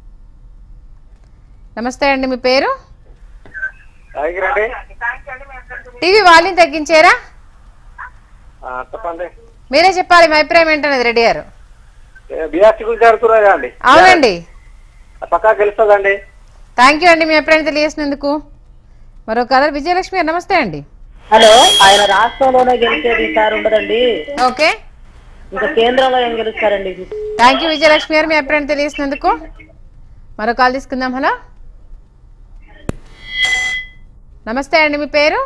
నమస్తే అండి మీ పేరు రండి టీవీ వాల్యూమ్ తగ్గించారా చెప్పండి మీరే చెప్పాలి మీ అభిప్రాయం ఏంటనేది రెడ్డి గారు బిఆర్సీ గురించి అడుగుతున్నారు కదండి అవునండి పక్కా గెలుస్తుందండి థ్యాంక్ యూ అండి మీ ఎప్పుడైనా తెలియజేసినందుకు మరో కలర్ విజయలక్ష్మి గారు నమస్తే అండి హలో ఆయన రాష్ట్రంలోనే గెలిచేది ఈసారి ఉండదండి ఓకే ఇంకా కేంద్రంలో ఏం గెలుస్తారండి థ్యాంక్ యూ విజయలక్ష్మి గారు మీ ఎప్పుడైనా తెలియజేసినందుకు మరో కాల్ తీసుకుందాం హలో నమస్తే అండి మీ పేరు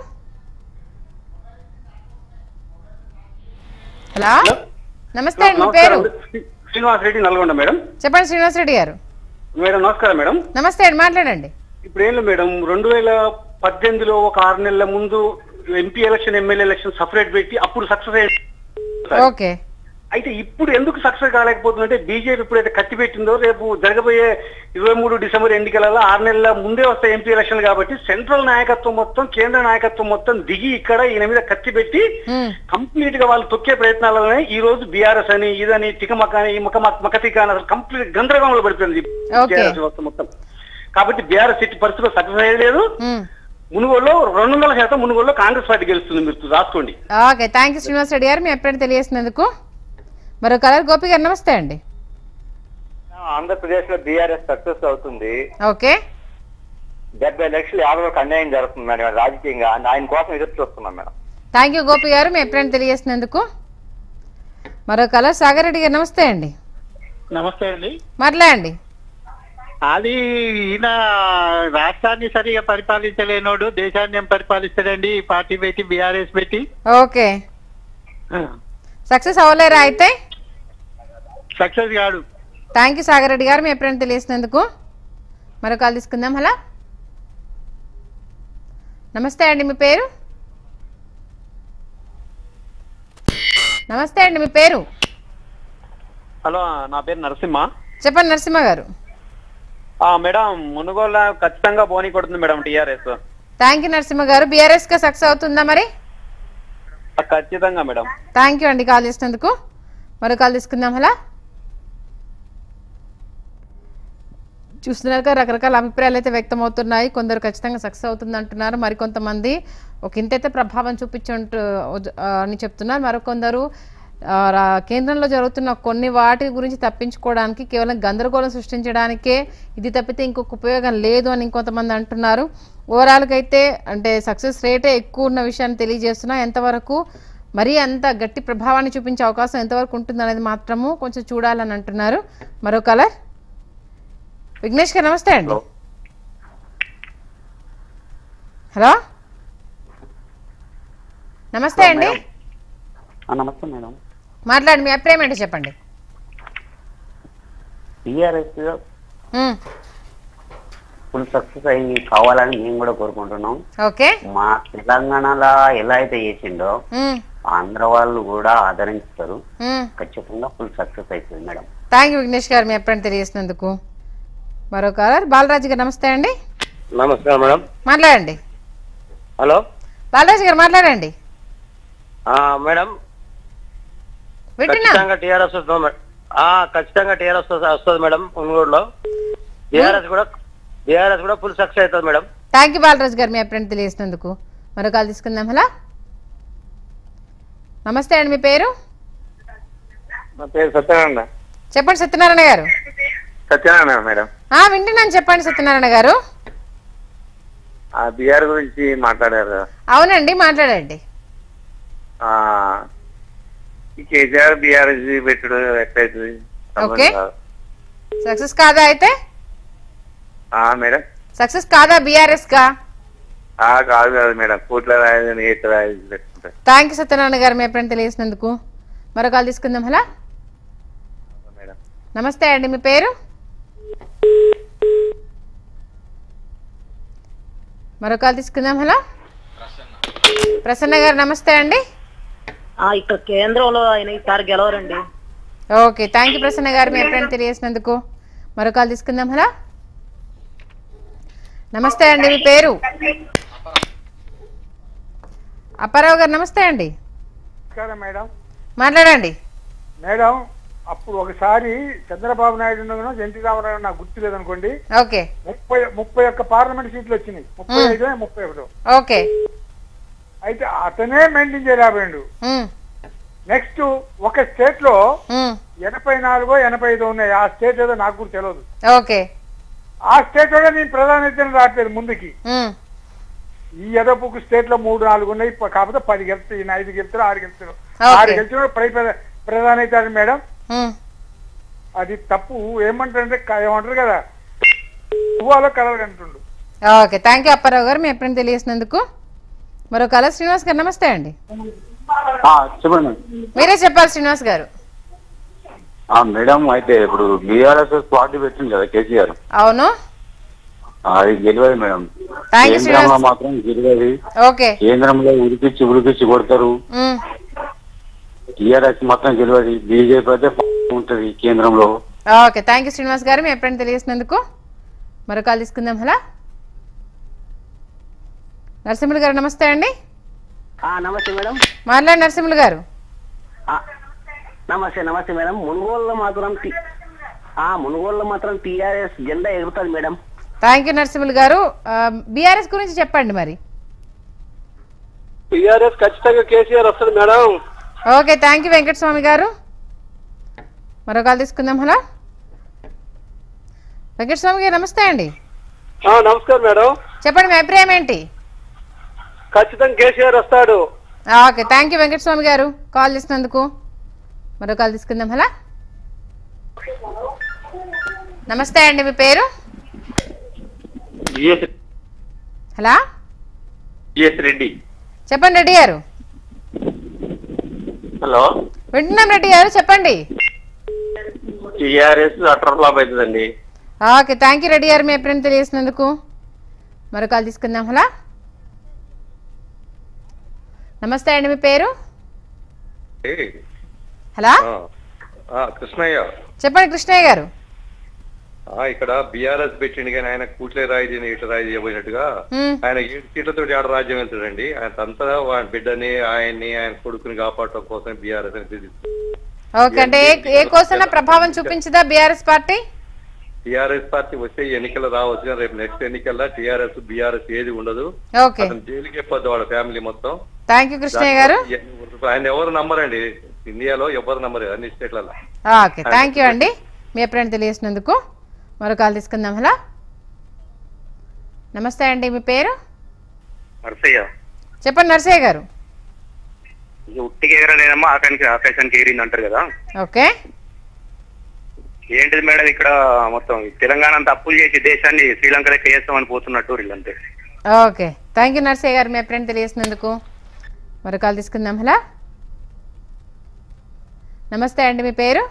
హలో నమస్తే అండి మీ పేరు శ్రీనివాస్ రెడ్డి నల్గొండ మేడం చెప్పండి శ్రీనివాస్ రెడ్డి గారు మేడం నమస్కారం మేడం నమస్తే అండి మాట్లాడండి ఇప్పుడు ఏం లేదు మేడం రెండు వేల పద్దెనిమిదిలో ఒక ఆరు నెలల ముందు MP election MLA election separate పెట్టి అప్పుడు సక్సెస్ అయ్యింది ఓకే అయితే ఇప్పుడు ఎందుకు సక్సెస్ కాలేకపోతుందంటే బీజేపీ ఇప్పుడైతే కత్తి పెట్టిందో రేపు జరగబోయే ఇరవై మూడు డిసెంబర్ ఎన్నికలలో ఆరు నెలల ముందే వస్తాయి ఎంపీ ఎలక్షన్ కాబట్టి సెంట్రల్ నాయకత్వం మొత్తం కేంద్ర నాయకత్వం మొత్తం దిగి ఇక్కడ ఈయన మీద కత్తి పెట్టి కంప్లీట్ గా వాళ్ళు తొక్కే ప్రయత్నాలనే ఈ రోజు బీఆర్ఎస్ అని ఇదని తికమక అని మక మకతిక అని అసలు కంప్లీట్ గందరగోళంలో పడిపోయింది Okay. బీఆర్ఎస్ వ్యవస్థ మొత్తం కాబట్టి బీఆర్ఎస్ ఇట్టి పరిస్థితిలో సక్సెస్ అయ్యలేదు మునుగోడులో రెండు వందల శాతం మునుగోడులో కాంగ్రెస్ పార్టీ గెలుస్తుంది మీరు రాసుకోండి okay thank you Srinivas Reddy గారు మీ ఎప్పుడైనా తెలియజేసినందుకు మరో కలర్ గోపి గారు నమస్తే అండి ఆంధ్రప్రదేశ్ లో బీఆర్ఎస్ సక్సెస్ అవుతుంది ఓకే డెబ్బై లక్షలు యాదవులకు అన్యాయం జరుగుతుంది మేడం రాజకీయంగా ఆయన కోసం ఎదురు చూస్తున్నాం మేడం థ్యాంక్ యూ గోపి గారు మీ ఎప్పుడైనా తెలియజేసినందుకు మరో కలర్ సాగర్ రెడ్డి గారు నమస్తే అండి నమస్తే అండి మాట్లాడండి అది ఈయన రాష్ట్రాన్ని సరిగా పరిపాలించలేనోడు దేశాన్ని ఏం పరిపాలిస్తాడండి ఈ పార్టీ పెట్టి బీఆర్ఎస్ పెట్టి ఓకే సక్సెస్ అవ్వలేరా అయితే సక్సెస్ కాడు థ్యాంక్ యూ సాగర్ రెడ్డి గారు మీ ఎప్పుడైనా తెలియజేసినందుకు మరో కాల్ తీసుకుందాం హలో నమస్తే అండి మీ పేరు నమస్తే అండి మీ పేరు హలో నా పేరు నరసింహ చెప్పండి నరసింహ గారు ఆ, మేడం మునుగోల ఖచ్చితంగా బోని కొడుతుంది madam TRS thank you Narasimha గారు బీఆర్ఎస్ గా సక్సెస్ అవుతుందా మరి ఖచ్చితంగా మేడం థ్యాంక్ యూ అండి కాల్ చేసినందుకు మరో కాల్ తీసుకుందాం హలా చూస్తున్నారు కదా రకరకాల అభిప్రాయాలు అయితే వ్యక్తమవుతున్నాయి కొందరు ఖచ్చితంగా సక్సెస్ అవుతుంది అంటున్నారు మరికొంతమంది ఒక ఇంతైతే ప్రభావం చూపించుంటు ఆ, అని చెప్తున్నారు మరికొందరు ఆ, రా- కేంద్రంలో జరుగుతున్న కొన్ని వాటి గురించి తప్పించుకోవడానికి కేవలం గందరగోళం సృష్టించడానికే ఇది తప్పితే ఇంకొక ఉపయోగం లేదు అని ఇంకొంతమంది అంటున్నారు ఓవరాల్గా అయితే అంటే సక్సెస్ రేటే ఎక్కువ ఉన్న విషయాన్ని తెలియజేస్తున్నా ఎంతవరకు మరీ అంత గట్టి ప్రభావాన్ని చూపించే అవకాశం ఎంతవరకు ఉంటుంది అనేది మాత్రము కొంచెం చూడాలని అంటున్నారు మరో కలర్ విఘ్నేష్ గారు నమస్తే అండి హలో నమస్తే అండి నమస్తే మేడం మాట్లాడి మీ అభిప్రాయం ఏంటో చెప్పండి టీఆర్ఎస్ ఉమ్, ఫుల్ సక్సెస్ అయ్యి కావాలని మేము కూడా కోరుకుంటున్నాం ఓకే మా తెలంగాణలో ఎలా అయితే చేసిండో ఉమ్, ఆంధ్ర వాళ్ళు కూడా ఆదరించుతారు ఉమ్. ఖచ్చితంగా ఫుల్ సక్సెస్ అవుతుంది మేడం థ్యాంక్ యూ విఘ్నేష్ గారు మీ ఎప్పుడైనా తెలియజేసినందుకు మరో కాలర్ బాలరాజు గారు నమస్తే అండి నమస్కారం మేడం మాట్లాడండి హలో బాలరాజు గారు మాట్లాడండి ఆ, మేడం వింటున్నా ఖచ్చితంగా టీఆర్ఎస్ వస్తుంది మేడం ఆ, ఖచ్చితంగా టీఆర్ఎస్ వస్తుంది మేడం మునుగోడులో బీఆర్ఎస్ కూడా బీఆర్ఎస్ కూడా ఫుల్ సక్సెస్ అవుతుంది మేడం థ్యాంక్ యూ బాలరాజు గారు మీ ఎప్పుడైనా తెలియజేసినందుకు మరో కాల్ తీసుకుందాం హలో నమస్తే అండి మీ పేరు నా పేరు సత్యనారాయణ చెప్పండి సత్యనారాయణ గారు సత్యనారాయణ మేడం ఆ వింటున్నాను చెప్పండి సత్యనారాయణ గారు ఆ బీఆర్ గురించి మాట్లాడారు కదా. అవునండి మాట్లాడండి ఆ ఈ కేసీఆర్ బీఆర్ పెట్టుడు ఎట్లయితుంది ఓకే. సక్సెస్ కాదా అయితే ఆ మేడం సక్సెస్ కాదా బీఆర్ఎస్ గా ఆ కాదు కాదు మేడం కోట్ల రాయదని ఏట్ల రాయని పెట్టుకుంటారు థ్యాంక్ యూ సత్యనారాయణ గారు మీ ఎప్పుడైనా తెలియజేసినందుకు మరో కాల్ తీసుకుందాం హలో మేడం నమస్తే అండి మీ పేరు మరో కాల్ తీసుకుందాం హలో ప్రసన్న గారు నమస్తే అండి ఆ, ఇక్కడ కేంద్రంలో ఆయన ఈసారి గెలవరండి ఓకే థ్యాంక్ యూ ప్రసన్న గారు మీ ఎప్పుడైనా తెలియజేసినందుకు మరో కాల్ తీసుకుందాం హలో నమస్తే అండి మీ పేరు అప్పారావు గారు నమస్తే అండి నమస్కారం మేడం మాట్లాడండి మేడం అప్పుడు ఒకసారి చంద్రబాబు నాయుడు ఉండగానో ఎన్టీ రామారావు నాకు గుర్తు లేదనుకోండి ఓకే ముప్పై ముప్పై ఒక్క పార్లమెంట్ సీట్లు వచ్చినాయి ముప్పై మ్మ్. ఐదు ముప్పై ఒకటి ఓకే అయితే అతనే మెయింటైన్ చేయలేకపోయాడు ఉమ్, నెక్స్ట్ ఒక స్టేట్ లో ఉమ్, ఎనభై నాలుగో ఎనభై ఐదో ఉన్నాయి ఆ స్టేట్ ఏదో నాకు కూడా తెలియదు ఓకే ఆ స్టేట్ లో నేను ప్రధాని రావట్లేదు ముందుకి ఉమ్, ఈ ఎదపుకు స్టేట్ లో మూడు నాలుగు ఉన్నాయి ప- కాకపోతే పది గెలుస్తాయి ఈయన ఐదు గెలుస్తారు ఆరు గెలుస్తారు ఓకే. ఆరు గెలిచిన ప్రధాని అవుతాడు మేడం ఉమ్. అది తప్పు ఏమంటారంటే క- ఏమంటారు కదా పువ్వాలో కలర్ అంటుండు ఓకే థ్యాంక్ యూ అప్పారావు గారు మీ ఎప్పుడైనా తెలియజేసినందుకు మరో కళ శ్రీనివాస్ గారు నమస్తే అండి చెప్పండి మేడం. మీరే చెప్పాలి శ్రీనివాస్ గారు ఆ మేడం అయితే ఇప్పుడు బీఆర్ఎస్ పార్టీ పెట్టింది కదా కేసీఆర్ అవును ఆ, అది గెలవదు మేడం Thank you, కేంద్రంలో శ్రీనివాస్. మాత్రం గెలవదు ఓకే కేంద్రంలో ఉరికిచ్చి ఉరికిచ్చి కొడతారు ఉమ్, టీఆర్ఎస్ మాత్రం గెలవదు బీజేపీ అయితే ఉంటది కేంద్రంలో ఓకే థ్యాంక్ యూ శ్రీనివాస్ గారు మీ ఎప్పుడైనా తెలియజేసినందుకు మరో కాల్ తీసుకుందాం హలో నరసింహులు గారు నమస్తే అండి నమస్తే మేడం మాట్లాడి నరసింహులు గారు నమస్తే నమస్తే మేడం మునుగోలులో మాత్రం టి- ఆ మునుగోలులో మాత్రం టీఆర్ఎస్ జెండా ఎగురుతుంది మేడం థ్యాంక్ యూ నరసింహులు గారు బీఆర్ఎస్ గురించి చెప్పండి మరి టీఆర్ఎస్ ఖచ్చితంగా కేసీఆర్ వస్తుంది madam okay thank you Venkataswamy గారు మరో కాల్ తీసుకుందాం హలో వెంకటస్వామి గారు నమస్తే అండి ఆ, నమస్కారం మేడం చెప్పండి మీ అభిప్రాయం ఏంటి ఖచ్చితంగా కేసీఆర్ వస్తాడు ఓకే థ్యాంక్ యూ వెంకటస్వామి గారు కాల్ చేసినందుకు మరో కాల్ తీసుకుందాం హలో నమస్తే అండి మీ పేరు హలో జిఎస్ రెడ్డి చెప్పండి రెడ్డి గారు హలో వింటున్నాం రెడ్డి గారు చెప్పండి టిఆర్ఎస్ అటర్ ఫ్లాప్ అవుతుందండి ఓకే థ్యాంక్ యూ రెడ్డి గారు మీ ఎప్పుడైనా తెలియజేసినందుకు మరో కాల్ తీసుకుందాం హలో నమస్తే అండి మీ పేరు హలో కృష్ణయ్య చెప్పండి కృష్ణయ్య గారు ఆ, ఇక్కడ బీఆర్ఎస్ పెట్టిండు కానీ ఆయన కూట్లే రాయి చేయని ఇటు రాయి చేయబోయినట్టుగా మ్మ్. ఆయన ఏడు సీట్లతో ఆడ రాజ్యం వెళ్తాడండి ఆయన అంతా ఆయన బిడ్డని ఆయన్ని ఆయన కొడుకుని కాపాడటం కోసం బీఆర్ఎస్ అని ఓకే అంటే ఏ ఏ కోసమైనా ప్రభావం చూపించదా బీఆర్ఎస్ పార్టీ టీఆర్ఎస్ పార్టీ వచ్చే ఎన్నికలు రావచ్చు కానీ రేపు నెక్స్ట్ ఎన్నికల్లో టీఆర్ఎస్ బీఆర్ఎస్ ఏది ఉండదు ఓకే అతను జైలుకి పోద్ది వాళ్ళ ఫ్యామిలీ మొత్తం థ్యాంక్ యూ కృష్ణయ్య గారు ఆయన ఎవరు నమ్మరండి ఇండియాలో ఎవరు నమ్మరు అన్ని స్టేట్లలో ఓకే థ్యాంక్ యూ అండి మీ ఎప్పుడైనా తెలియజేసినందుకు మరో కాల్ తీసుకుందాం హలో నమస్తే అండి మీ పేరు నర్సయ్య చెప్పండి నర్సయ్య గారు ఇది ఉట్టికి ఎగరలేదమ్మా ఆకానికి ఆకాశానికి ఎగిరింది అంటారు కదా ఓకే ఏంటిది మేడం ఇక్కడ మొత్తం తెలంగాణ అంతా అప్పులు చేసి దేశాన్ని శ్రీలంక లెక్క చేస్తామని పోతున్నట్టు వీళ్ళంతే ఓకే థ్యాంక్ యూ నర్సయ్య గారు మీ ఎప్పుడైనా తెలియజేసినందుకు మరో కాల్ తీసుకుందాం హలో నమస్తే అండి మీ పేరు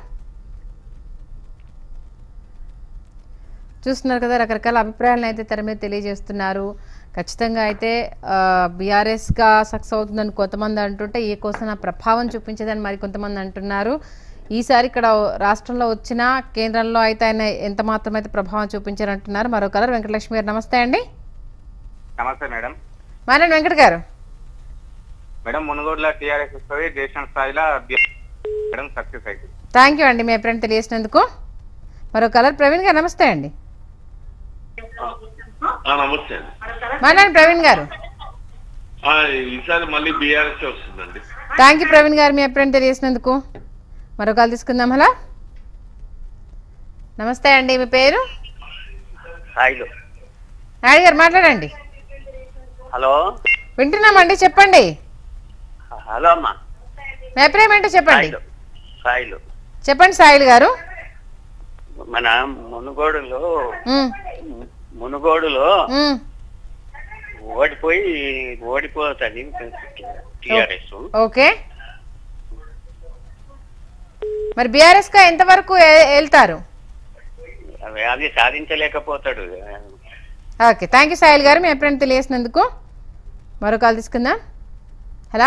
చూస్తున్నారు కదా రకరకాల అభిప్రాయాలను అయితే తెర మీద తెలియజేస్తున్నారు ఖచ్చితంగా అయితే బీఆర్ఎస్గా సక్సెస్ అవుతుందని కొంతమంది అంటుంటే ఏ కోసం ప్రభావం చూపించదని మరి కొంతమంది అంటున్నారు ఈసారి ఇక్కడ రాష్ట్రంలో వచ్చిన కేంద్రంలో అయితే ఆయన ఎంత మాత్రం అయితే ప్రభావం చూపించారంటున్నారు మరో కలర్ వెంకటలక్ష్మి గారు నమస్తే అండి నమస్తే మేడం మారేడు వెంకట గారు మేడం మునుగోడులో టీఆర్ఎస్ వస్తుంది దేశం స్థాయిలో మేడం సక్సెస్ అవుతుంది థ్యాంక్ యూ అండి మీ ఎప్పుడైనా తెలియజేసినందుకు మరో కలర్ ప్రవీణ్ గారు నమస్తే అండి నమస్తే అండి మాట్లాడండి ప్రవీణ్ గారు ఆ, ఈసారి మళ్ళీ బీఆర్ఎస్ వస్తుందండి థ్యాంక్ యూ ప్రవీణ్ గారు మీ ఎప్పుడైనా తెలియజేసినందుకు మరో కాల్ తీసుకుందాం హలో నమస్తే అండి మీ పేరు హాయిలో నాయుడు గారు మాట్లాడండి హలో వింటున్నామండి చెప్పండి హలో అమ్మా మీ అభిప్రాయం ఏంటో చెప్పండి సాయిలు చెప్పండి సాయిల్ గారు మన మునుగోడులో ఉమ్, మునుగోడులో ఉమ్, ఓడిపోయి ఓడిపోతుంది టిఆర్ఎస్ ఓకే మరి బీఆర్ఎస్ గా ఎంతవరకు ఏ- వెళ్తారు అది సాధించలేకపోతాడు ఓకే థ్యాంక్ యూ సాయిల్ గారు మీ ఎప్పుడైనా తెలియజేసినందుకు మరో కాల్ తీసుకుందాం హలో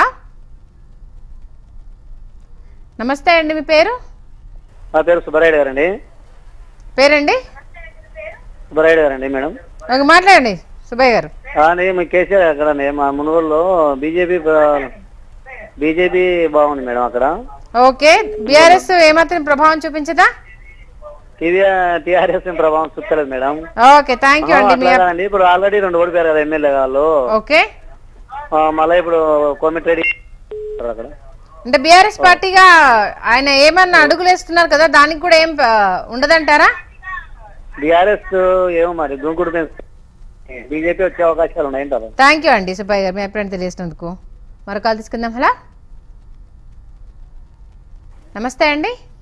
నమస్తే అండి మీ పేరు నా పేరు సుబ్బరాయుడు గారండి పేరండి సుబ్బరాయుడు గారండి మేడం ఓకే మాట్లాడండి సుబ్బయ్య గారు అని మీ కేసీఆర్ అక్కడండి మా మునుగోడులో బీజేపీ బీజేపీ బాగుంది మేడం అక్కడ ఓకే బీఆర్ఎస్ ఏమాత్రం ప్రభావం చూపించదా టీఆర్ఎస్ ప్రభావం చూస్తలేదు మేడం ఓకే థ్యాంక్ యూ అండి మీ అట్లా కాదండి, ఇప్పుడు ఆల్రెడీ రెండు ఓడిపోయారు కదా ఎమ్మెల్యే వాళ్ళు ఓకే ఆ, మళ్ళీ ఇప్పుడు కోమిటిరెడ్డి అక్కడ అంటే బీఆర్ఎస్ పార్టీగా ఆయన ఏమన్నా అడుగులు వేస్తున్నారు కదా దానికి కూడా ఏం ఆ, ఉండదంటారా బీఆర్ఎస్ ఏమో మరి దూకుడు బీజేపీ వచ్చే అవకాశాలు ఉన్నాయంటారు థ్యాంక్ యూ అండి సుబ్బయ్య గారు మీ అభిప్రాయం తెలియజేసినందుకు మరో కాల్ తీసుకుందాం హలో నమస్తే అండి